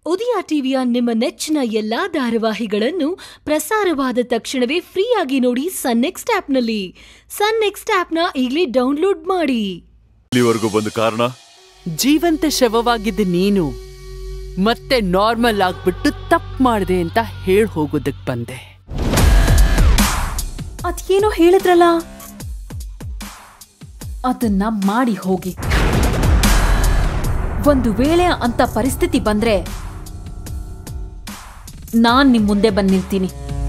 ಉದಯ ಟಿವಿಯ ನಿಮ್ಮ ನೆಚ್ಚಿನ ಎಲ್ಲಾ ಧಾರಾವಾಹಿಗಳನ್ನು ಪ್ರಸಾರವಾದ ತಕ್ಷಣವೇ ಫ್ರೀಯಾಗಿ ನೋಡಿ ಸನ್ ನೆಕ್ಸ್ಟ್ ಆಪ್ನಲ್ಲಿ ಸನ್ ನೆಕ್ಸ್ಟ್ ಆಪ್ನ ಈಗಲೇ ಡೌನ್ಲೋಡ್ ಮಾಡಿ ಇಲ್ಲಿವರೆಗೂ ಬಂದ ಕಾರಣ ಜೀವಂತ ಶವವಾಗಿದ್ದ ನೀನು ಮತ್ತೆ ನಾರ್ಮಲ್ ಆಗ್ಬಿಟ್ಟು ತಪ್ಪು ಮಾಡಿದೆ ಅಂತ ಹೇಳ್ ಹೋಗೋದಕ್ ಬಂದೆ ಅದೇನೋ ಹೇಳಿದ್ರಲ್ಲ ಅದನ್ನ ಮಾಡಿ ಹೋಗಿ ಒಂದು ವೇಳೆ ಅಂತ ಪರಿಸ್ಥಿತಿ ಬಂದ್ರೆ ನಾನ್ ನಿಮ್ ಮುಂದೆ ಬಂದ್ ನಿಲ್ತೀನಿ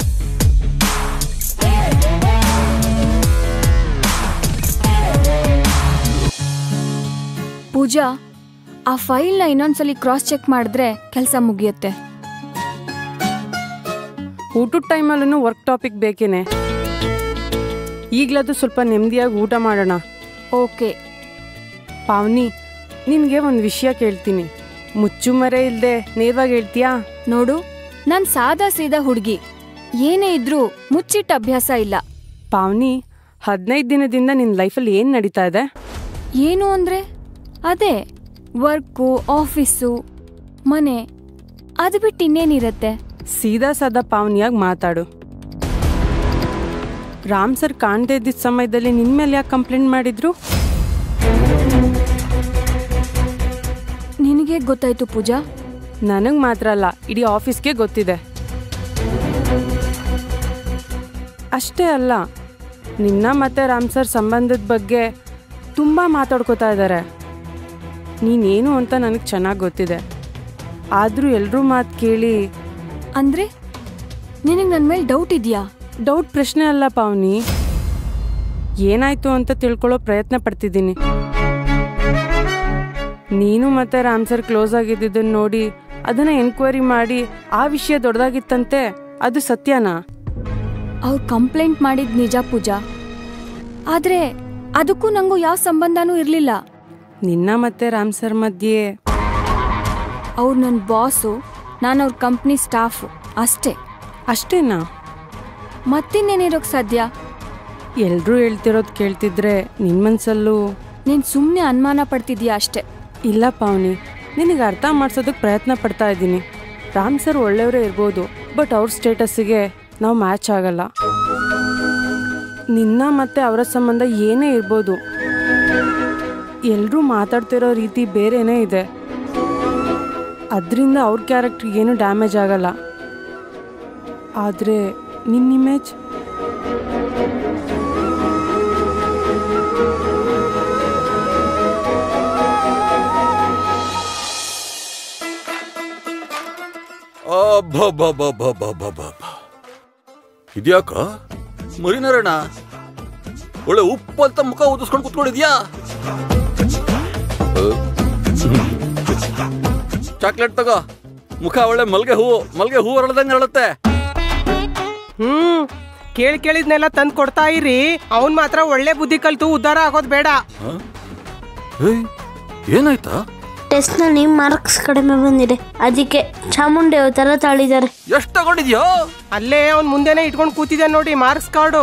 ಪೂಜಾ ಆ ಫೈಲ್ನ ಇನ್ನೊಂದ್ಸಲಿ ಕ್ರಾಸ್ ಚೆಕ್ ಮಾಡಿದ್ರೆ ಕೆಲಸ ಮುಗಿಯುತ್ತೆ ಊಟದ ಟೈಮಲ್ಲೂ ವರ್ಕ್ ಟಾಪಿಕ್ ಬೇಕೇನೆ ಈಗಲದು ಸ್ವಲ್ಪ ನೆಮ್ಮದಿಯಾಗಿ ಊಟ ಮಾಡೋಣ ಓಕೆ ಪಾವನಿ ನಿನಗೆ ಒಂದು ವಿಷಯ ಕೇಳ್ತೀನಿ ಮುಚ್ಚುಮರೆ ಇಲ್ಲದೆ ನೇರವಾಗಿ ಹೇಳ್ತೀಯಾ ನೋಡು ನಾನ್ ಸಾದಾ ಸೀದಾ ಹುಡುಗಿ ಏನೇ ಇದ್ರೂ ಮುಚ್ಚಿಟ್ಟ ಅಭ್ಯಾಸ ಇಲ್ಲ ಪಾವನಿ ಹದಿನೈದು ದಿನದಿಂದ ನಿನ್ನ ಲೈಫಲ್ಲಿ ಏನು ನಡೀತಾ ಇದೆ ಏನು ಅಂದ್ರೆ ಅದೇ ವರ್ಕು ಆಫೀಸು ಮನೆ ಅದು ಬಿಟ್ಟು ಇನ್ನೇನಿರತ್ತೆ ಸೀದಾ ಸಾದಾ ಪಾವನಿಯಾಗಿ ಮಾತಾಡು ರಾಮ್ ಸರ್ ಕಾಣದೇ ಇದ್ದಿದ್ದ ಸಮಯದಲ್ಲಿ ನಿನ್ನ ಮೇಲೆ ಯಾಕೆ ಕಂಪ್ಲೇಂಟ್ ಮಾಡಿದ್ರು ನಿನಗೆ ಗೊತ್ತಾಯ್ತು ಪೂಜಾ ನನಗೆ ಮಾತ್ರ ಅಲ್ಲ ಇಡೀ ಆಫೀಸ್ಗೆ ಗೊತ್ತಿದೆ ಅಷ್ಟೇ ಅಲ್ಲ ನಿನ್ನ ಮತ್ತೆ ರಾಮ್ ಸರ್ ಸಂಬಂಧದ ಬಗ್ಗೆ ತುಂಬ ಮಾತಾಡ್ಕೋತಾ ಇದ್ದಾರೆ ನೀನೇನು ಅಂತ ನನಗೆ ಚೆನ್ನಾಗಿ ಗೊತ್ತಿದೆ ಆದರೂ ಎಲ್ಲರೂ ಮಾತು ಕೇಳಿ ಅಂದ್ರೆ ನಿನಗೆ ನನ್ನ ಮೇಲೆ ಡೌಟ್ ಇದೆಯಾ ಡೌಟ್ ಪ್ರಶ್ನೆ ಅಲ್ಲ ಪಾವನಿ ಏನಾಯ್ತು ಅಂತ ತಿಳ್ಕೊಳ್ಳೋ ಪ್ರಯತ್ನ ಪಡ್ತಿದ್ದೀನಿ ನೀನು ಮತ್ತೆ ರಾಮ್ ಸರ್ ಕ್ಲೋಸ್ ಆಗಿದ್ದನ್ನು ನೋಡಿ ಅದನ್ನ ಎನ್ಕ್ವೈರಿ ಮಾಡಿ ಆ ವಿಷಯ ದೊಡ್ಡದಾಗಿತ್ತಂತೆ ಅದು ಸತ್ಯನಾ ಅವ್ರು ಕಂಪ್ಲೇಂಟ್ ಮಾಡಿದ್ ನಿಜ ಪೂಜಾ ಆದ್ರೆ ಅದಕ್ಕೂ ನಂಗೂ ಯಾವ ಸಂಬಂಧನೂ ಇರಲಿಲ್ಲ ನಿನ್ನ ಮತ್ತೆ ರಾಮ್ ಸರ್ ಮಧ್ಯೆ ಅವ್ರು ನನ್ನ ಬಾಸು ನಾನು ಅವ್ರ ಕಂಪ್ನಿ ಸ್ಟಾಫು ಅಷ್ಟೇ ಅಷ್ಟೇನಾ ಮತ್ತಿನ್ನೇನಿರೋಕ್ ಸಾಧ್ಯ ಎಲ್ರೂ ಹೇಳ್ತಿರೋದು ಕೇಳ್ತಿದ್ರೆ ನಿನ್ನ ಮನ್ಸಲ್ಲೂ ನೀನ್ ಸುಮ್ಮನೆ ಅನುಮಾನ ಪಡ್ತಿದ್ಯಾ ಅಷ್ಟೇ ಇಲ್ಲ ಪಾವನಿ ನಿನಗೆ ಅರ್ಥ ಮಾಡ್ಸೋದಕ್ಕೆ ಪ್ರಯತ್ನ ಪಡ್ತಾ ಇದ್ದೀನಿ ರಾಮ್ ಸರ್ ಒಳ್ಳೆಯವರೇ ಇರ್ಬೋದು ಬಟ್ ಅವ್ರ ಸ್ಟೇಟಸ್ಸಿಗೆ ನಾವು ಮ್ಯಾಚ್ ಆಗಲ್ಲ ನಿನ್ನ ಮತ್ತೆ ಅವರ ಸಂಬಂಧ ಏನೇ ಇರ್ಬೋದು ಎಲ್ಲರೂ ಮಾತಾಡ್ತಿರೋ ರೀತಿ ಬೇರೆನೇ ಇದೆ ಅದರಿಂದ ಅವ್ರ ಕ್ಯಾರೆಕ್ಟ್ರಿಗೆ ಏನು ಡ್ಯಾಮೇಜ್ ಆಗಲ್ಲ ಆದರೆ ನಿನ್ನ ಇಮೇಜ್ ಅಬ್ಬಬ್ಬಬ್ಬಬ್ಬಬ್ಬಬ್ಬಬ್ಬ. ಇದ್ಯಾಕ ಮರಿನಾರಾಯಣ ಒಳ್ಳೆ ಉಪ್ಪು ಅಂತ ಮುಖ ಊದಿಸ್ಕೊಂಡು ಕುತ್ಕೊಂಡಿದ್ಯಾ ಚಾಕ್ಲೇಟ್ ತಗೋ ಮುಖ ಒಳ್ಳೆ ಮಲ್ಗೆ ಹೂವು ಮಲ್ಗೆ ಹೂವು ಅರಳ್ದಂಗೆ ಅರಳುತ್ತೆ ಹ್ಮ್ ಕೇಳಿ ಕೇಳಿದ್ನೆಲ್ಲ ತಂದ್ ಕೊಡ್ತಾ ಇರಿ ಅವನ್ ಮಾತ್ರ ಒಳ್ಳೆ ಬುದ್ಧಿ ಕಲ್ತು ಉದ್ಧಾರ ಆಗೋದ್ ಬೇಡ ಏಯ್, ಏನಾಯ್ತಾ ಟೆಸ್ಟ್ನಲ್ಲಿ ಮಾರ್ಕ್ಸ್ ಕಡಿಮೆ ಬಂದಿದೆ ಅದಕ್ಕೆ ಚಾಮುಂಡಿ ಅವತಾರ ತಾಳಿದ್ದಾರೆ ಎಷ್ಟು ತಗೊಂಡಿದ್ಯೋ ಅಲ್ಲೇ ಅವ್ನ್ ಮುಂದೆನೆ ಇಟ್ಕೊಂಡ್ ಕೂತಿದೆ ನೋಡಿ ಮಾರ್ಕ್ಸ್ ಕಾರ್ಡು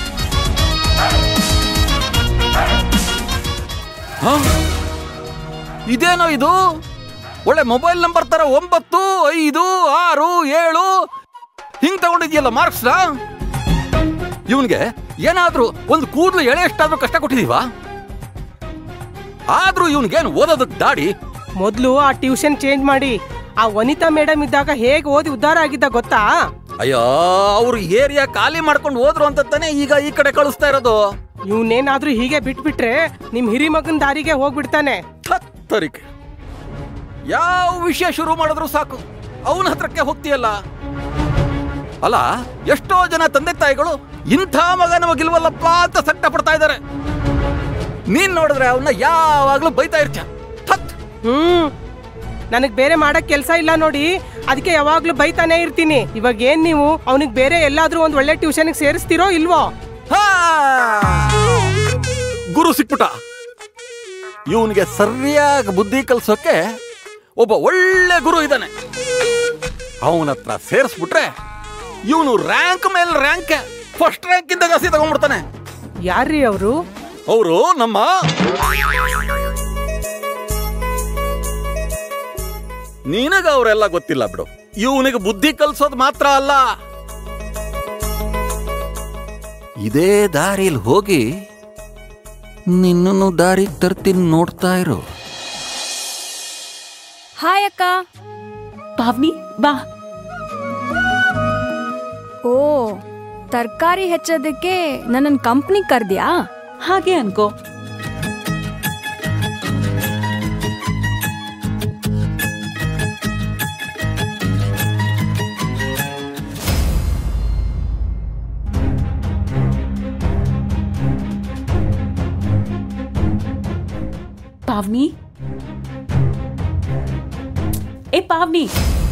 ಹ? ಇದೇನೋ ಇದು ಒಳ್ಳೆ ಮೊಬೈಲ್ ನಂಬರ್ ತರ ಒಂಬತ್ತು ಐದು ಆರು ಏಳು ಹಿಂಗ್ ತಗೊಂಡಿದ್ಯಲ್ಲ ಮಾರ್ಕ್ಸ್ನ ಇವನ್ಗೆ ಏನಾದ್ರೂ ಒಂದು ಕೂದಲು ಎಳೆ ಎಷ್ಟಾದ್ರೂ ಕಷ್ಟ ಕೊಟ್ಟಿದೀವಾ ಆದ್ರೂ ಇವನ್ಗೇನು ಓದೋದಕ್ ದಾಡಿ ಮೊದ್ಲು ಆ ಟ್ಯೂಷನ್ ಚೇಂಜ್ ಮಾಡಿ ಆ ವನಿತಾ ಮೇಡಮ್ ಇದ್ದಾಗ ಹೇಗ್ ಓದಿ ಉದ್ಧಾರ ಆಗಿದ್ದ ಗೊತ್ತಾ ಅಯ್ಯೋ ಅವ್ರು ಏರಿಯಾ ಖಾಲಿ ಮಾಡ್ಕೊಂಡು ಹೋದ್ರು ಅಂತ ತಾನೇ ಈಗ ಈ ಕಡೆ ಕಳಿಸ್ತಾ ಇರೋದು ಇವ್ನೇನಾದ್ರೂ ಹೀಗೆ ಬಿಟ್ಬಿಟ್ರೆ ನಿಮ್ ಹಿರಿ ಮಗನ್ ದಾರಿಗೆ ಹೋಗ್ಬಿಡ್ತಾನೆ ತರಿಕೆ ಯಾವ ವಿಷಯ ಶುರು ಮಾಡಿದ್ರು ಸಾಕು ಅವನ ಹತ್ರಕ್ಕೆ ಹೋಗ್ತೀಯಲ್ಲ ಅಲ್ಲ ಎಷ್ಟೋ ಜನ ತಂದೆ ತಾಯಿಗಳು ಇಂಥ ಮಗ ನಮಗಿಲ್ವಲ್ಲಪ್ಪ ಅಂತ ಸಂಕಟ ಪಡ್ತಾ ಇದ್ದಾರೆ ನೀನ್ ನೋಡಿದ್ರೆ ಅವನ್ನ ಯಾವಾಗ್ಲೂ ಬೈತಾ ಇರ್ತೀಯ ಥತ್ ಹ್ಮ್ ನನಗ್ ಬೇರೆ ಮಾಡಕ್ ಕೆಲ್ಸ ಇಲ್ಲ ನೋಡಿ ಅದಕ್ಕೆ ಯಾವಾಗ್ಲೂ ಬೈತಾನೆ ಇರ್ತೀನಿ ಇವಾಗ ಏನ್ ನೀವು ಅವನಿಗೆ ಬೇರೆ ಎಲ್ಲಾದ್ರೂ ಒಂದ್ ಒಳ್ಳೆ ಟ್ಯೂಷನ್ಗೆ ಸೇರಿಸ್ತಿರೋ ಇಲ್ವೋ ಹಾ! ಗುರು ಸಿಕ್ಬಿಟ ಇವನಿಗೆ ಸರಿಯಾಗಿ ಬುದ್ಧಿ ಕಲ್ಸೋಕೆ ಒಬ್ಬ ಒಳ್ಳೆ ಗುರು ಇದ್ದಾನೆ ಅವನ ಹತ್ರ ಸೇರಿಸ್ಬಿಟ್ರೆ ಇವನು ರ್ಯಾಂಕ್ ಮೇಲೆ ರ್ಯಾಂಕ್ ಫಸ್ಟ್ ರ್ಯಾಂಕ್ ಇಂದ ಜಾಸ್ತಿ ತಗೊಂಡ್ಬಿಡ್ತಾನೆ ಯಾರ್ರೀ ಅವರು ಅವರು ನಮ್ಮ ನಿನಗ ಅವರೆಲ್ಲ ಗೊತ್ತಿಲ್ಲ ಬಿಡು ಇವನಿಗೆ ಬುದ್ಧಿ ಕಲ್ಸೋದು ಮಾತ್ರ ಅಲ್ಲ ಇದೇ ದಾರಿಲಿ ಹೋಗಿ ನಿನ್ನನ್ನು ದಾರಿ ತರ್ತೀನಿ ನೋಡ್ತಾ ಇರು ಹಾಯ್ ಅಕ್ಕ ಪಾವ್ನಿ ಬಾ ಓ ತರಕಾರಿ ಹೆಚ್ಚೋದಕ್ಕೆ ನನ್ನನ್ನು ಕಂಪ್ನಿ ಕರ್ದ್ಯಾ ಹಾಗೆ ಅನ್ಕೋ ಪಾವ್ನಿ ಏ ಪಾವ್ನಿ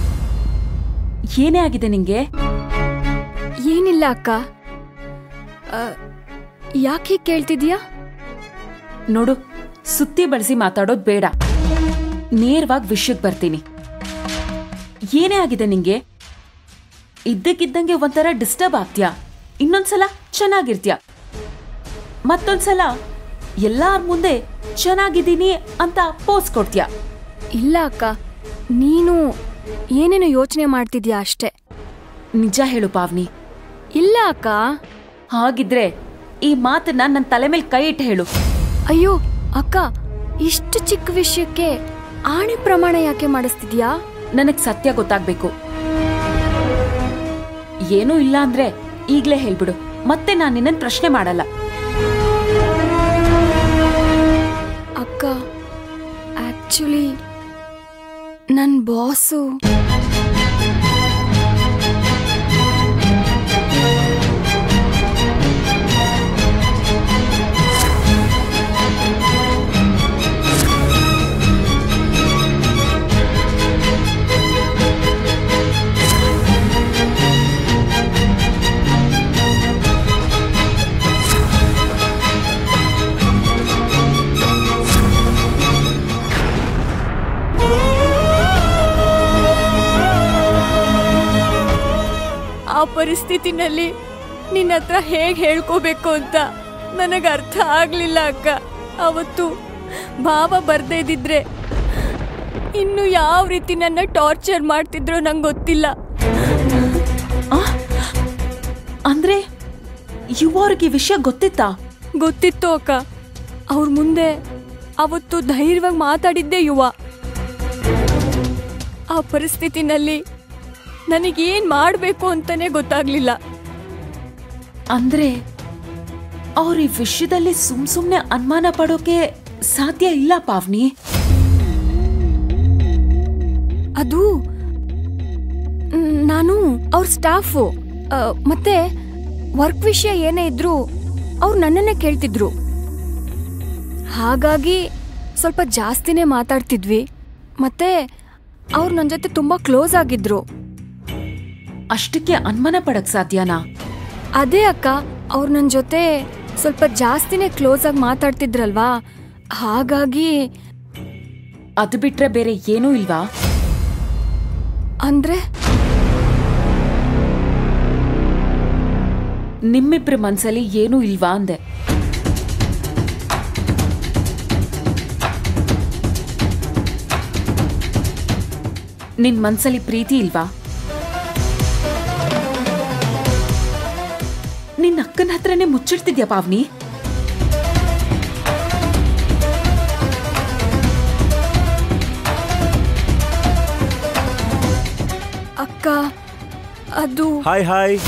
ಏನೇ ಆಗಿದೆ ನಿಂಗೆ ಏನಿಲ್ಲ ಅಕ್ಕ ಆ, ಯಾಕೆ ಹೀಗ್ ಕೇಳ್ತಿದ್ಯಾ ನೋಡು ಸುತ್ತಿ ಬಳಸಿ ಮಾತಾಡೋದ್ ಬೇಡ ನೇರವಾಗಿ ವಿಷಯಕ್ಕೆ ಬರ್ತೀನಿ ಏನೇ ಆಗಿದೆ ನಿಂಗೆ ಇದ್ದಕ್ಕಿದ್ದಂಗೆ ಒಂಥರ ಡಿಸ್ಟರ್ಬ್ ಆಗ್ತ್ಯಾ ಇನ್ನೊಂದ್ಸಲ ಚೆನ್ನಾಗಿರ್ತ್ಯ ಮತ್ತೊಂದ್ಸಲ ಎಲ್ಲಾರ ಮುಂದೆ ಚೆನ್ನಾಗಿದ್ದೀನಿ ಅಂತ ಪೋಸ್ ಕೊಡ್ತೀಯ ಇಲ್ಲ ಅಕ್ಕ ನೀನು ಏನೇನೋ ಯೋಚನೆ ಮಾಡ್ತಿದ್ಯಾ ಅಷ್ಟೇ ನಿಜ ಹೇಳು ಪಾವ್ನಿ ಇಲ್ಲ ಅಕ್ಕ ಹಾಗಿದ್ರೆ ಈ ಮಾತನ್ನ ನನ್ನ ತಲೆ ಮೇಲೆ ಕೈ ಇಟ್ಟು ಹೇಳು ಅಯ್ಯೋ ಅಕ್ಕ ಇಷ್ಟು ಚಿಕ್ಕ ವಿಷಯಕ್ಕೆ ಆಣೆ ಪ್ರಮಾಣ ಯಾಕೆ ಮಾಡಿಸ್ತಿದ್ಯಾ ನನಗ್ ಸತ್ಯ ಗೊತ್ತಾಗ್ಬೇಕು ಏನೂ ಇಲ್ಲ ಅಂದ್ರೆ ಈಗ್ಲೇ ಹೇಳ್ಬಿಡು ಮತ್ತೆ ನಾನು ನಿನ್ನನ್ ಪ್ರಶ್ನೆ ಮಾಡಲ್ಲ ಅಕ್ಕ ಆಕ್ಚುಲಿ ನನ್ನ ಬಾಸು ಆ ಪರಿಸ್ಥಿತಿನಲ್ಲಿ ನಿನ್ನ ಹತ್ರ ಹೇಗೆ ಹೇಳ್ಕೋಬೇಕು ಅಂತ ನನಗೆ ಅರ್ಥ ಆಗಲಿಲ್ಲ ಅಕ್ಕ ಅವತ್ತು ಭಾವ ಬರ್ದೇ ಇದ್ದಿದ್ರೆ ಇನ್ನು ಯಾವ ರೀತಿ ನನ್ನ ಟಾರ್ಚರ್ ಮಾಡ್ತಿದ್ರೋ ನಂಗೆ ಗೊತ್ತಿಲ್ಲ ಅಂದ್ರೆ ಯುವವ್ರಿಗೆ ವಿಷಯ ಗೊತ್ತಿತ್ತಾ ಗೊತ್ತಿತ್ತು ಅಕ್ಕ ಅವ್ರ ಮುಂದೆ ಅವತ್ತು ಧೈರ್ಯವಾಗಿ ಮಾತಾಡಿದ್ದೇ ಯುವ ಆ ಪರಿಸ್ಥಿತಿನಲ್ಲಿ ನನಗೇನ್ ಮಾಡಬೇಕು ಅಂತಾನೆ ಗೊತ್ತಾಗ್ಲಿಲ್ಲ ಅಂದ್ರೆ ಅವ್ರ ಈ ವಿಷಯದಲ್ಲಿ ಸುಮ್ ಸುಮ್ನೆ ಅನುಮಾನ ಪಡೋಕೆ ಸಾಧ್ಯ ಇಲ್ಲ ಪಾವ್ನಿ ಅದು ಮ್, ನಾನು ಅವ್ರ ಸ್ಟಾಫು ಆ, ಮತ್ತೆ ವರ್ಕ್ ವಿಷಯ ಏನೇ ಇದ್ರು ಅವ್ರು ನನ್ನನ್ನೇ ಕೇಳ್ತಿದ್ರು ಹಾಗಾಗಿ ಸ್ವಲ್ಪ ಜಾಸ್ತಿನೇ ಮಾತಾಡ್ತಿದ್ವಿ ಮತ್ತೆ ಅವ್ರು ನನ್ನ ಜೊತೆ ತುಂಬ ಕ್ಲೋಸ್ ಆಗಿದ್ರು ಅಷ್ಟಕ್ಕೆ ಅನುಮಾನ ಪಡಕ್ ಸಾಧ್ಯನಾ ಅದೇ ಅಕ್ಕ ಅವ್ರು ನನ್ನ ಜೊತೆ ಸ್ವಲ್ಪ ಜಾಸ್ತಿನೇ ಕ್ಲೋಸ್ ಆಗಿ ಮಾತಾಡ್ತಿದ್ರಲ್ವಾ ಹಾಗಾಗಿ ಅದು ಬಿಟ್ರೆ ಬೇರೆ ಏನೂ ಇಲ್ವಾ ಅಂದ್ರೆ ನಿಮ್ಮಿಬ್ರ ಮನ್ಸಲ್ಲಿ ಏನೂ ಇಲ್ವಾ ಅಂದೆ ನಿನ್ ಮನ್ಸಲ್ಲಿ ಪ್ರೀತಿ ಇಲ್ವಾ ನಿನ್ನ ಅಕ್ಕನ ಹತ್ರನೇ ಮುಚ್ಚಿಡ್ತಿದ್ಯಾ ಪಾವ್ನಿ ಅಕ್ಕ ಅದು ಹಾಯ್ ಹಾಯ್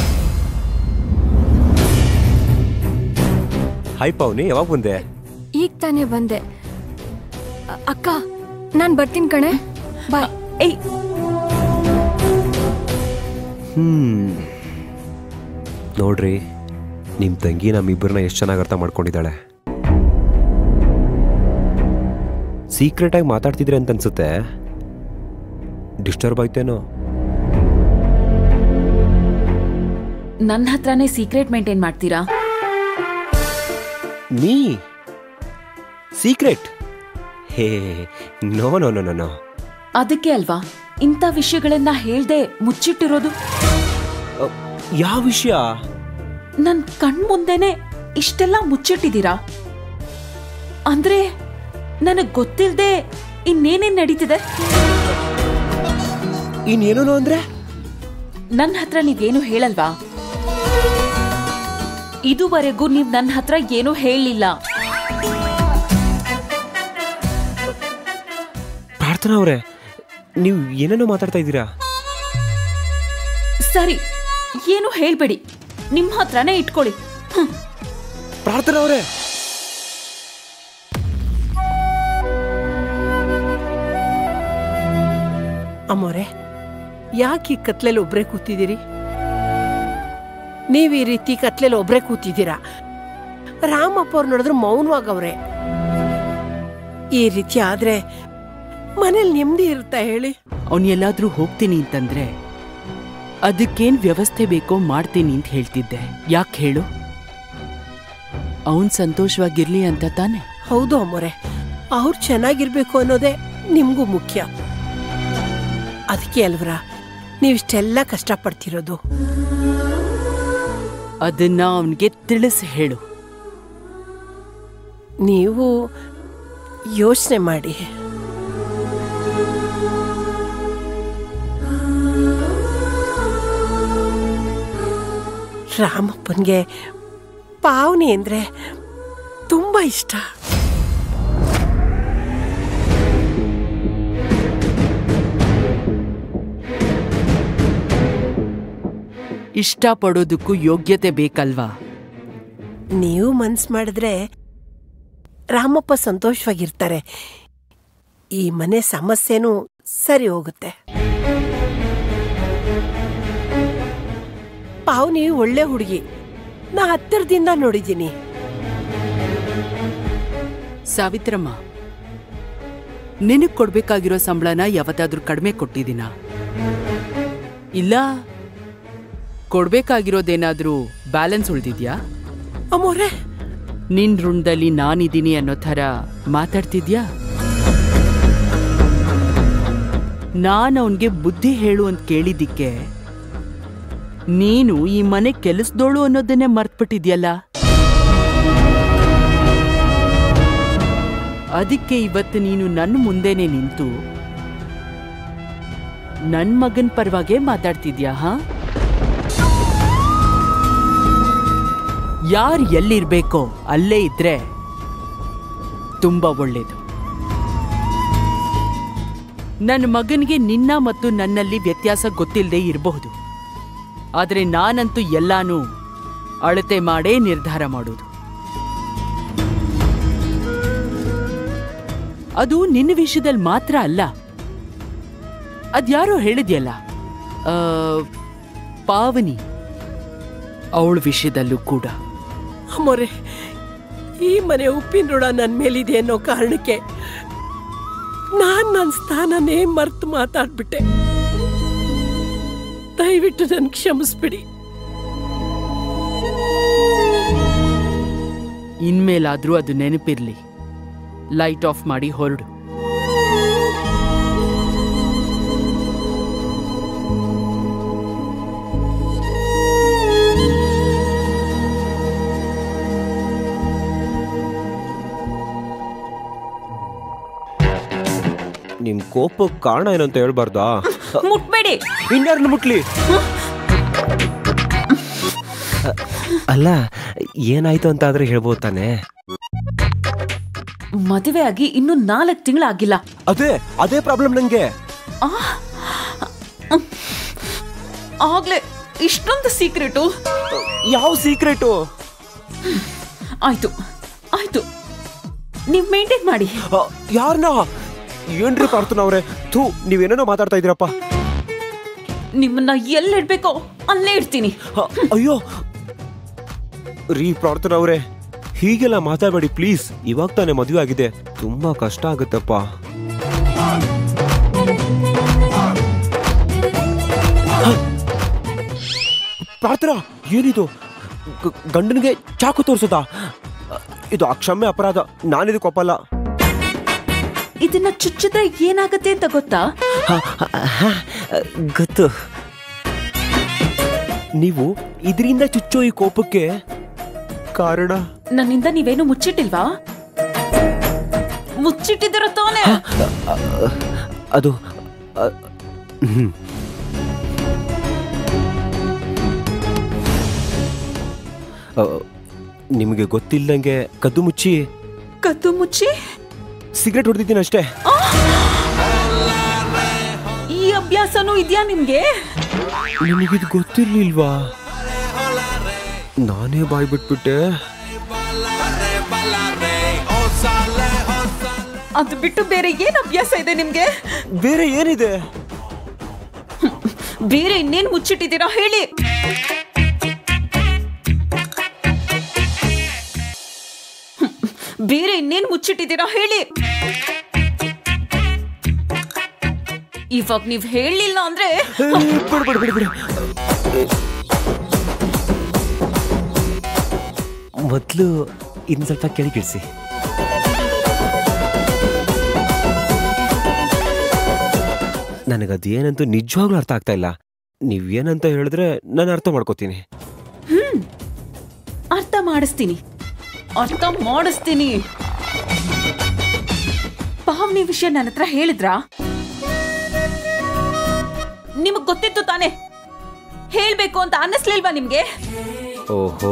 ಹಾಯ್ ಪವನಿ ಯಾವಾಗ ಬಂದೆ ಈಗ ತಾನೇ ಬಂದೆ ಅ- ಅಕ್ಕ ನಾನು ಬರ್ತೀನಿ ಕಣೆ ಬಾಯ್ ಏಯ್ ಹ್ಮ್ ನೋಡ್ರಿ ನಿಮ್ಮ ತಂಗಿ ನಮ್ಮಿಬ್ಬರನ್ನ ಎಷ್ಟು ಚೆನ್ನಾಗಿ ಅರ್ಥ ಮಾಡ್ಕೊಂಡಿದ್ದಾಳೆ ಸೀಕ್ರೆಟಾಗಿ ಮಾತಾಡ್ತಿದ್ರೆ ಅಂತ ಅನ್ಸುತ್ತೆ ಡಿಸ್ಟರ್ಬ್ ಆಯ್ತೇನೋ ನನ್ನ ಹತ್ರನೇ ಸೀಕ್ರೆಟ್ ಮೇಂಟೈನ್ ಮಾಡ್ತೀರಾ ನೀ ಸೀಕ್ರೆಟ್ ಹೇ no no no no no ಅದಕ್ಕೆ ಅಲ್ವಾ ಇಂಥ ವಿಷಯಗಳನ್ನ ಹೇಳ್ದೆ ಮುಚ್ಚಿಟ್ಟಿರೋದು ಯಾವ ವಿಷಯ ನನ್ ಕಣ್ ಮುಂದೆನೆ ಇಷ್ಟೆಲ್ಲ ಮುಚ್ಚಿಟ್ಟಿದ್ದೀರಾ ಅಂದ್ರೆ ನನಗ್ ಗೊತ್ತಿಲ್ದೆ ಇನ್ನೇನೇನ್ ನಡೀತಿದೆ ಇನ್ನೇನೋ ಅಂದ್ರೆ ನನ್ನ ಹತ್ರ ನೀವೇನು ಹೇಳಲ್ವಾ ಇದುವರೆಗೂ ನೀವ್ ನನ್ನ ಹತ್ರ ಏನೂ ಹೇಳಲಿಲ್ಲ ಪ್ರಾರ್ಥನಾ ಅವರೇ ನೀವು ಏನೇನೋ ಮಾತಾಡ್ತಾ ಇದ್ದೀರಾ ಸರಿ ಏನು ಹೇಳ್ಬೇಡಿ ನಿಮ್ಮ ಹತ್ರನೇ ಇಟ್ಕೊಳ್ಳಿ ಹ್ಮ್. ಪ್ರಾರ್ಥನಾ ಅವರೇ ಅಮ್ಮೋರೆ ಯಾಕೆ ಈ ಕತ್ಲೆಲ್ಲಿ ಒಬ್ರೇ ಕೂತಿದ್ದೀರಿ ನೀವು ಈ ರೀತಿ ಕತ್ಲೆಲ್ಲಿ ಒಬ್ರೇ ಕೂತಿದ್ದೀರಾ ರಾಮಪ್ಪ ಅವ್ರು ನೋಡಿದ್ರೆ ಮೌನವಾಗವ್ರೆ ಈ ರೀತಿ ಆದ್ರೆ ಮನೇಲಿ ನೆಮ್ಮದಿ ಇರುತ್ತಾ ಹೇಳಿ ಅವನ್ ಎಲ್ಲಾದ್ರೂ ಹೋಗ್ತೀನಿ ಅಂತಂದ್ರೆ ಅದಕ್ಕೇನ್ ವ್ಯವಸ್ಥೆ ಬೇಕೋ ಮಾಡ್ತೀನಿ ಅಂತ ಹೇಳ್ತಿದ್ದೆ ಯಾಕೆ ಹೇಳು ಅವನ್ ಸಂತೋಷವಾಗಿರ್ಲಿ ಅಂತ ತಾನೆ ಹೌದು ಅಮ್ಮೋರೆ ಅವ್ರು ಚೆನ್ನಾಗಿರ್ಬೇಕು ಅನ್ನೋದೇ ನಿಮಗೂ ಮುಖ್ಯ ಅದಕ್ಕೆ ಅಲ್ವರ ನೀವಿಷ್ಟೆಲ್ಲ ಕಷ್ಟಪಡ್ತಿರೋದು ಅದನ್ನ ಅವನ್ಗೆ ತಿಳಿಸಿ ಹೇಳು ನೀವು ಯೋಚನೆ ಮಾಡಿ ರಾಮಪ್ಪನ್ಗೆ ಪಾವನಿ ಅಂದ್ರೆ ತುಂಬಾ ಇಷ್ಟ ಇಷ್ಟಪಡೋದಕ್ಕೂ ಯೋಗ್ಯತೆ ಬೇಕಲ್ವಾ ನೀವು ಮನ್ಸ್ ಮಾಡಿದ್ರೆ ರಾಮಪ್ಪ ಸಂತೋಷವಾಗಿರ್ತಾರೆ ಈ ಮನೆ ಸಮಸ್ಯೆನೂ ಸರಿ ಹೋಗುತ್ತೆ ಪಾವನಿ ಒಳ್ಳೆ ಹುಡುಗಿ ನಾ ಹತ್ತಿರದಿಂದ ನೋಡಿದ್ದೀನಿ ಸಾವಿತ್ರಮ್ಮ ನಿನಗ್ ಕೊಡ್ಬೇಕಾಗಿರೋ ಸಂಬಳನ ಯಾವತ್ತಾದ್ರೂ ಕಡಿಮೆ ಕೊಟ್ಟಿದ್ದೀನ ಇಲ್ಲ ಕೊಡ್ಬೇಕಾಗಿರೋದೇನಾದ್ರೂ ಬ್ಯಾಲೆನ್ಸ್ ಉಳ್ದಿದ್ಯಾ ಅಮ್ಮೋರೆ ನಿನ್ ಋಣದಲ್ಲಿ ನಾನಿದ್ದೀನಿ ಅನ್ನೋ ಥರ ಮಾತಾಡ್ತಿದ್ಯಾ ನಾನು ಅವನ್ಗೆ ಬುದ್ಧಿ ಹೇಳು ಅಂತ ಕೇಳಿದಿಕ್ಕೆ ನೀನು ಈ ಮನೆ ಕೆಲಸದೋಳು ಅನ್ನೋದನ್ನೇ ಮರ್ತ್ಬಿಟ್ಟಿದ್ಯಲ್ಲ ಅದಕ್ಕೆ ಇವತ್ತು ನೀನು ನನ್ನ ಮುಂದೆನೆ ನಿಂತು ನನ್ ಮಗನ್ ಪರವಾಗೇ ಮಾತಾಡ್ತಿದ್ಯಾ ಹಾ ಯಾರು ಎಲ್ಲಿರ್ಬೇಕೋ ಅಲ್ಲೇ ಇದ್ರೆ ತುಂಬಾ ಒಳ್ಳೇದು ನನ್ನ ಮಗನಿಗೆ ನಿನ್ನ ಮತ್ತು ನನ್ನಲ್ಲಿ ವ್ಯತ್ಯಾಸ ಗೊತ್ತಿಲ್ಲದೆ ಇರಬಹುದು ಆದರೆ ನಾನಂತೂ ಎಲ್ಲಾನು ಅಳತೆ ಮಾಡೇ ನಿರ್ಧಾರ ಮಾಡೋದು ಅದು ನಿನ್ನ ವಿಷಯದಲ್ಲಿ ಮಾತ್ರ ಅಲ್ಲ ಅದ್ಯಾರೋ ಹೇಳಿದ್ಯಲ್ಲ ಆ, ಪಾವನಿ ಅವಳ ವಿಷಯದಲ್ಲೂ ಕೂಡ ಅಮ್ಮೋರೆ ಈ ಮನೆ ಉಪ್ಪಿನ ಋಣ ನನ್ನ ಮೇಲಿದೆ ಅನ್ನೋ ಕಾರಣಕ್ಕೆ ನಾನ್ ನನ್ನ ಸ್ಥಾನನೇ ಮರ್ತು ಮಾತಾಡ್ಬಿಟ್ಟೆ ದಯವಿಟ್ಟು ನನ್ ಕ್ಷಮಿಸ್ಬಿಡಿ ಇನ್ಮೇಲಾದ್ರೂ ಅದು ನೆನಪಿರ್ಲಿ ಲೈಟ್ ಆಫ್ ಮಾಡಿ ಹೊರಡು ನಿಮ್ ಕೋಪಕ್ಕೆ ಕಾರಣ ಏನು ಅಂತ ಹೇಳ್ಬಾರ್ದಾ ಮುಟ್ಬೇಡಿ ಇನ್ಯಾರನ್ನ ಮುಟ್ಲಿ ಅಲ್ಲ ಏನಾಯ್ತು ಅಂತ ಆದ್ರೆ ಹೇಳ್ಬೋದು ತಾನೆ ಮದುವೆ ಆಗಿ ಇನ್ನು ನಾಲ್ಕು ತಿಂಗಳಾಗಿಲ್ಲ ಅದೇ ಅದೇ ಪ್ರಾಬ್ಲಮ್ ನಂಗೆ ಆಗ್ಲೇ ಇಷ್ಟೊಂದು ಸೀಕ್ರೆಟು ಯಾವ ಸೀಕ್ರೆಟು ಆಯ್ತು ಆಯ್ತು ನೀವು ಮೇಂಟೈನ್ ಮಾಡಿ ಯಾರನ್ನ ಏನ್ರಿ ಪ್ರಾರ್ಥನಾ ಅವ್ರೆ ಥೂ ನೀವೇನೇನೋ ಮಾತಾಡ್ತಾ ಇದ್ದೀರಪ್ಪ ನಿಮ್ಮನ್ನ ಎಲ್ಲಿಡ್ಬೇಕೋ ಅಲ್ಲೇ ಇಡ್ತೀನಿ ಅಯ್ಯೋ ರೀ ಪ್ರಾರ್ಥನಾ ಅವ್ರೆ ಹೀಗೆಲ್ಲ ಮಾತಾಡಬೇಡಿ ಪ್ಲೀಸ್ ಇವಾಗ ತಾನೇ ಮದುವೆ ಆಗಿದೆ ತುಂಬಾ ಕಷ್ಟ ಆಗುತ್ತಪ್ಪ ಪ್ರಾರ್ಥನಾ ಏನಿದು ಗ- ಗಂಡನಿಗೆ ಚಾಕು ತೋರಿಸೋದಾ ಇದು ಅಕ್ಷಮ್ಯ ಅಪರಾಧ ನಾನಿದಕ್ಕೆ ಒಪ್ಪಲ್ಲ ಇದನ್ನ ಚುಚ್ಚಿದ್ರೆ ಏನಾಗತ್ತೆ ಅಂತ ಗೊತ್ತಾ ಗೊತ್ತು ನೀವು ಇದರಿಂದ ಚುಚ್ಚೋ ಈ ಕೋಪಕ್ಕೆ ಕಾರಣ ನನ್ನಿಂದ ನೀವೇನು ಮುಚ್ಚಿಟ್ಟಿಲ್ವಾ ಮುಚ್ಚಿಟ್ಟಿದ್ದೀರ ತಾನೇ ಅದು ಅ, ಹ್ಮ್. ಆ, ನಿಮಗೆ ಗೊತ್ತಿಲ್ದಂಗೆ ಕದ್ದು ಮುಚ್ಚಿ ಕದ್ದು ಮುಚ್ಚಿ ಸಿಗರೆಟ್ ಹೊಡೆದಿದ್ದೀನಿ ಅಷ್ಟೇ ಈ ಅಭ್ಯಾಸನೂ ಇದೆಯಾ ನಿಮ್ಗೆ ನಿಮಗಿದು ಗೊತ್ತಿರ್ಲಿಲ್ವಾ ನಾನೇ ಬಾಯ್ ಬಿಟ್ಬಿಟ್ಟೆ ಅದು ಬಿಟ್ಟು ಬೇರೆ ಏನ್ ಅಭ್ಯಾಸ ಇದೆ ನಿಮ್ಗೆ ಬೇರೆ ಏನಿದೆ ಬೇರೆ ಇನ್ನೇನ್ ಮುಚ್ಚಿಟ್ಟಿದ್ದೀರಾ ಹೇಳಿ ಹ್ಮ್. ಬೇರೆ ಇನ್ನೇನ್ ಮುಚ್ಚಿಟ್ಟಿದ್ದೀರಾ ಹೇಳಿ ಇವಾಗ ನೀವ್ ಹೇಳಿಲ್ಲ ಅಂದ್ರೆ ಏ, ಬಿಡು ಬಿಡು ಬಿಡು ಬಿಡು ಮೊದಲು ಇನ್ನು ಸ್ವಲ್ಪ ಕೆಳಗಿಳಿಸಿ ನನಗದು ಏನಂತೂ ನಿಜವಾಗ್ಲೂ ಅರ್ಥ ಆಗ್ತಾ ಇಲ್ಲ ನೀವೇನಂತ ಹೇಳಿದ್ರೆ ನಾನು ಅರ್ಥ ಮಾಡ್ಕೋತೀನಿ ಅರ್ಥ ಮಾಡಿಸ್ತೀನಿ ಅರ್ಥ ಮಾಡಿಸ್ತೀನಿ ಪಾವನಿ ವಿಷಯ ನನ್ನ ಹತ್ರ ಹೇಳಿದ್ರಾ ನಿಮಗ್ ಗೊತ್ತಿತ್ತು ತಾನೆ ಹೇಳ್ಬೇಕು ಅಂತ ಅನ್ನಿಸ್ಲಿಲ್ವಾ ನಿಮ್ಗೆ ಓಹೋ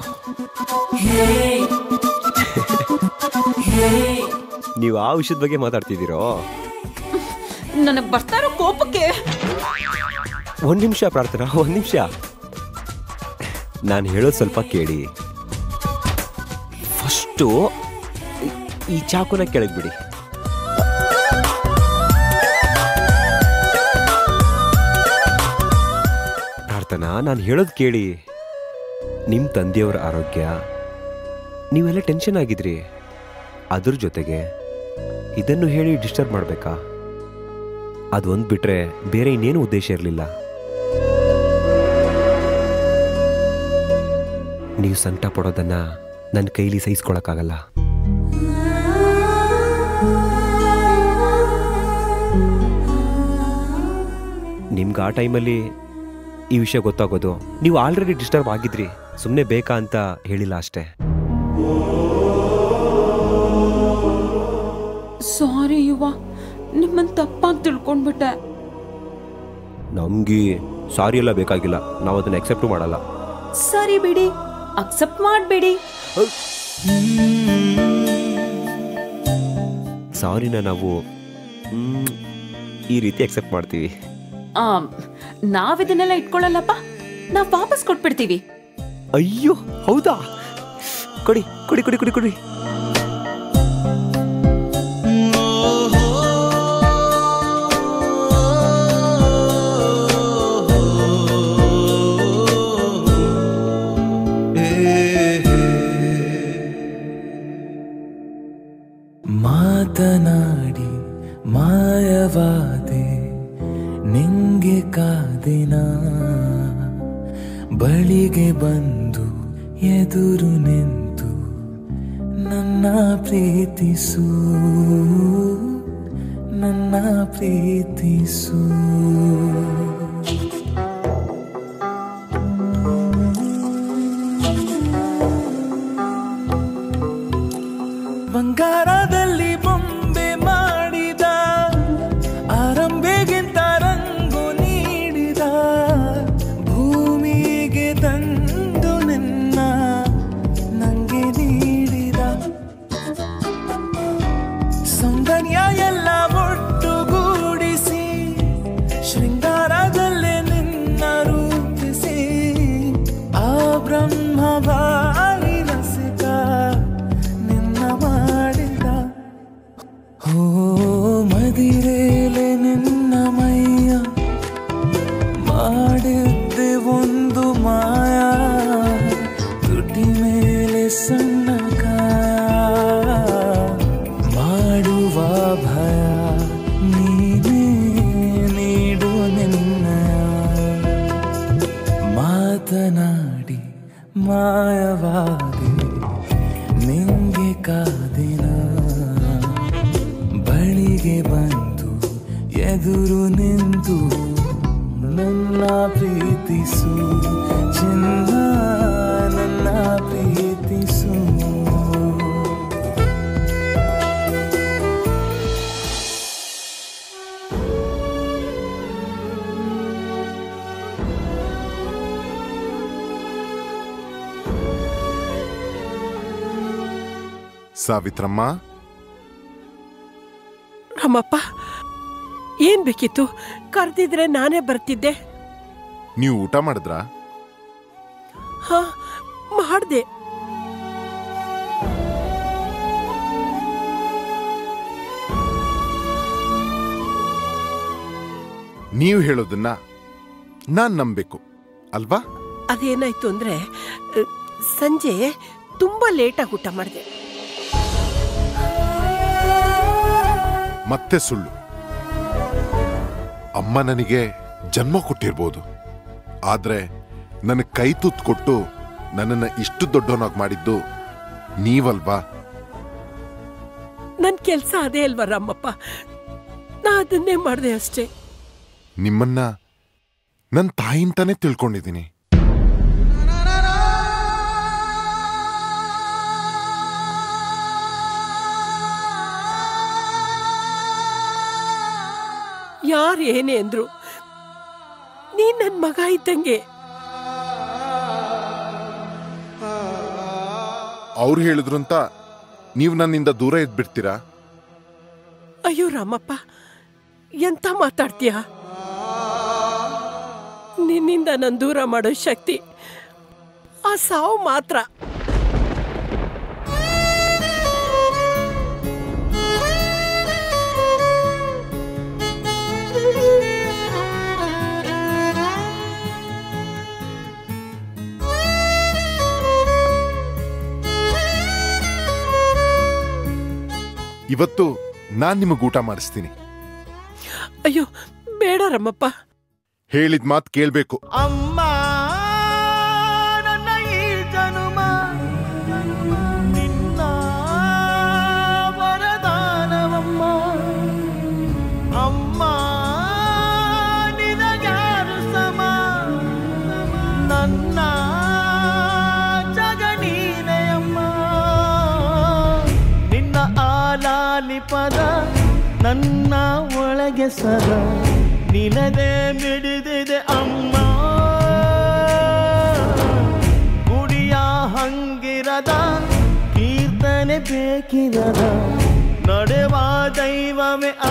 ನೀವು ಆ ವಿಷಯದ ಬಗ್ಗೆ ಮಾತಾಡ್ತಿದ್ದೀರೋ ನನಗ್ ಬರ್ತಾ ಇರೋ ಕೋಪಕ್ಕೆ ಒಂದ್ ನಿಮಿಷ ಪ್ರಾರ್ಥನಾ ಒಂದ್ ನಿಮಿಷ ನಾನು ಹೇಳೋದು ಸ್ವಲ್ಪ ಕೇಳಿ ಫಸ್ಟು ಈ ಚಾಕುನ ಕೆಳಗೆ ಬಿಡಿ ಪ್ರಾರ್ಥನಾ ನಾನು ಹೇಳೋದು ಕೇಳಿ ನಿಮ್ಮ ತಂದೆಯವರ ಆರೋಗ್ಯ ನೀವೆಲ್ಲ ಟೆನ್ಷನ್ ಆಗಿದ್ರಿ ಅದ್ರ ಜೊತೆಗೆ ಇದನ್ನು ಹೇಳಿ ಡಿಸ್ಟರ್ಬ್ ಮಾಡಬೇಕಾ ಅದೊಂದು ಬಿಟ್ರೆ ಬೇರೆ ಇನ್ನೇನು ಉದ್ದೇಶ ಇರಲಿಲ್ಲ ನೀವು ಸಂಕಟ ಪಡೋದನ್ನ ನನ್ನ ಕೈಲಿ ಸಹಿಸ್ಕೊಳಕ್ಕಾಗಲ್ಲ ನಿಮ್ಗೆ ಆ ಟೈಮಲ್ಲಿ ಈ ವಿಷಯ ಗೊತ್ತಾಗೋದು ನೀವು ಆಲ್ರೆಡಿ ಡಿಸ್ಟರ್ಬ್ ಆಗಿದ್ರಿ ಸುಮ್ಮನೆ ಬೇಕಾ ಅಂತ ಹೇಳಿಲ್ಲ ಅಷ್ಟೇ ಸಾರಿ ಯುವ ನಿಮ್ಮನ್ ತಪ್ಪಾಗಿ ತಿಳ್ಕೊಂಡ್ಬಿಟ್ಟೆ ನಮ್ಗೆ ಸಾರಿ ಎಲ್ಲ ಬೇಕಾಗಿಲ್ಲ ನಾವು ಅದನ್ನ ಅಕ್ಸೆಪ್ಟ್ ಮಾಡಲ್ಲ ಸರಿ ಬಿಡಿ ಅಕ್ಸೆಪ್ಟ್ ಮಾಡ್ಬೇಡಿ ಸಾರಿನ ನಾವು ಮ್, ಈ ರೀತಿ ಅಕ್ಸೆಪ್ಟ್ ಮಾಡ್ತೀವಿ ಆ, ನಾವಿದನ್ನೆಲ್ಲ ಇಟ್ಕೊಳ್ಳಲ್ಲಪ್ಪ ನಾವ್ ವಾಪಸ್ ಕೊಟ್ಬಿಡ್ತೀವಿ ಅಯ್ಯೋ ಹೌದಾ ಕೊಡಿ ಕೊಡಿ ಕೊಡಿ ಕೊಡಿ ಕೊಡಿ ಮಾತನಾಡಿ ಮಾಯವಾದೆ ನಿಂಗೆ ಕಾದಿನ ಬಳಿಗೆ ಬಂದು ಎದುರು ನಿಂತು ನನ್ನ ಪ್ರೀತಿಸು ನನ್ನ ಪ್ರೀತಿಸು ಬಂಗಾರದಲ್ಲಿ ಬೊಂಬೆ ಮಾಡಿದ ಆರಂಭೆಗಿಂತ ರಂಗು ನೀಡಿದ ಭೂಮಿಗೆ ತಂದು ನಿನ್ನ ನಂಗೆ ನೀಡಿದ ಸೌಂದರ್ಯ ಎಲ್ಲ ಒಟ್ಟುಗೂಡಿಸಿ ಶೃಂಗಾರದಲ್ಲೇ ನಿನ್ನ ರೂಪಿಸಿ ಆ ಬ್ರಹ್ಮ ಬಾರಿ ರಸಿಕ ನಿನ್ನ ಮಾಡಿದ ಹೋ ಮದಿರೇಲೆ ನಿನ್ನ ಮೈಯ ಮಾಡಿದ್ದೆ ಒಂದು ಮಾಯ ತುಟಿ ಮೇಲೆ ಸಣ್ಣ ಕಾಯ ಮಾಡುವ ಭಯ ನೀನೇ ನೀಡು ನಿನ್ನ ಮಾತನಾಡಿ ಮಾಯವಾದಿ ನಿಂಗೆ ಕಾದಿನ ಬಳಿಗೆ ಬಂದು ಎದುರು ನಿಂತು ನನ್ನ ಪ್ರೀತಿಸು ಚಿನ್ನ ನನ್ನ ಪ್ರೀತಿಸು ಸಾವಿತ್ರಮ್ಮ ರಾಮಪ್ಪ ಏನ್ ಬೇಕಿತ್ತು ಕರೆದಿದ್ರೆ ನಾನೇ ಬರ್ತಿದ್ದೆ ನೀವು ಊಟ ಮಾಡಿದ್ರಾ ಹಾ ಮಾಡ್ದೆ ನೀವು ಹೇಳೋದನ್ನ ನಾನ್ ನಂಬೇಕು ಅಲ್ವಾ ಅದೇನಾಯ್ತು ಅಂದ್ರೆ ಅ, ಸಂಜೆ ತುಂಬಾ ಲೇಟಾಗಿ ಊಟ ಮಾಡಿದೆ ಮತ್ತೆ ಸುಳ್ಳು ಅಮ್ಮ ನನಗೆ ಜನ್ಮ ಕೊಟ್ಟಿರ್ಬೋದು ಆದ್ರೆ ನನಗೆ ಕೈ ತುತ್ತು ಕೊಟ್ಟು ನನ್ನನ್ನ ಇಷ್ಟು ದೊಡ್ಡವನಾಗಿ ಮಾಡಿದ್ದು ನೀವಲ್ವಾ ನನ್ ಕೆಲ್ಸ ಅದೇ ಅಲ್ವಾ ರಾಮಪ್ಪ ನಾ ಅದನ್ನೇ ಮಾಡ್ದೆ ಅಷ್ಟೇ ನಿಮ್ಮನ್ನ ನನ್ನ ತಾಯಿಂತಾನೆ ತಿಳ್ಕೊಂಡಿದ್ದೀನಿ ಯಾರು ಏನೇ ಅಂದ್ರು ನೀನ್ ನನ್ ಮಗ ಇದ್ದಂಗೆ ಅವ್ರು ಹೇಳಿದ್ರು ಅಂತ ನೀವು ನನ್ನಿಂದ ದೂರ ಇದ್ಬಿಡ್ತೀರಾ ಅಯ್ಯೋ ರಾಮಪ್ಪ ಎಂತ ಮಾತಾಡ್ತೀಯ ನಿನ್ನಿಂದ ನನ್ ದೂರ ಮಾಡೋ ಶಕ್ತಿ ಆ ಸಾವು ಮಾತ್ರ ಇವತ್ತು ನಾನ್ ನಿಮಗೆ ಊಟ ಮಾಡಿಸ್ತೀನಿ ಅಯ್ಯೋ ಬೇಡ ರಮ್ಮಪ್ಪ ಹೇಳಿದ ಮಾತು ಕೇಳ್ಬೇಕು ಅಮ್ಮ ನನ್ನ ಈ ಜನುಮ ನಿನ್ನ ವರದಾನವಮ್ಮ ಅಮ್ಮ ನಿನಗ್ಯಾರು ಸಮ ನನ್ನ ಜಗ ನೀನೇ ಅಮ್ಮ ನಿನ್ನ ಆಲಾಲಿಪದ ನನ್ನ ಒಳಗೆ ಸದಾ ನಿನದೇ ಮಿಡಿದಿದೆ ಅಮ್ಮ ಗುಡಿಯ ಹಂಗಿರದ ಕೀರ್ತನೆ ಬೇಕಿರದ ನಡೆವ ದೈವವೇ